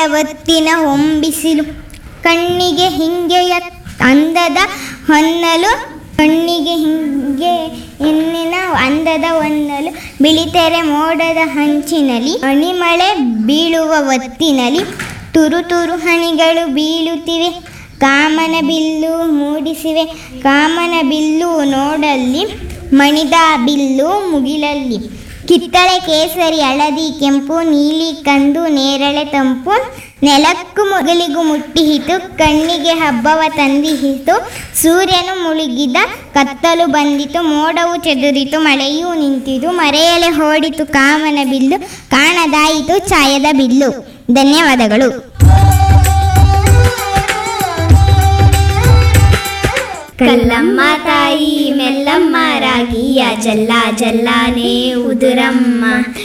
ಹೊತ್ತಿನ ಹೊಂಬಿಸಿಲು ಕಣ್ಣಿಗೆ ಹಿಂಗೆಯ ಅಂದದ ಹೊನ್ನಲು ಕಣ್ಣಿಗೆ ಹಿಂಗೆ ಎನ್ನಿನ ಅಂದದ ಹೊನ್ನಲು ಬಿಳಿತೆರೆ ಮೋಡದ ಹಂಚಿನಲ್ಲಿ ಅಣಿಮಳೆ ಬೀಳುವ ಹೊತ್ತಿನಲ್ಲಿ ತುರು ತುರು ಹನಿಗಳು ಬೀಳುತ್ತಿವೆ ಕಾಮನ ಬಿಲ್ಲು ಮೂಡಿಸಿವೆ ಕಾಮನ ಬಿಲ್ಲು ನೋಡಲ್ಲಿ ಮಣಿದ ಬಿಲ್ಲು ಮುಗಿಲಲ್ಲಿ ಕಿತ್ತಳೆ ಕೇಸರಿ ಹಳದಿ ಕೆಂಪು ನೀಲಿ ಕಂದು ನೇರಳೆ ತಂಪು ನೆಲಕ್ಕೂ ಮುಗಿಲಿಗೂ ಮುಟ್ಟಿಹಿತು ಕಣ್ಣಿಗೆ ಹಬ್ಬವ ತಂದಿಹಿತು ಸೂರ್ಯನು ಮುಳುಗಿದ ಕತ್ತಲು ಬಂದಿತು ಮೋಡವು ಚೆದುರಿತು ಮಳೆಯೂ ನಿಂತಿತು ಮರೆಯಲೆ ಓಡಿತು ಕಾಮನ ಬಿಲ್ಲು ಕಾಣದಾಯಿತು ಛಾಯದ ಬಿಲ್ಲು ಧನ್ಯವಾದಗಳು ಕಲ್ಲಮ್ಮ ತಾಯಿ ಮೆಲ್ಲಮ್ಮ ರಾಗಿಯ ಜಲ್ಲ ಜಲ್ಲಾನೇ ಉದುರಮ್ಮ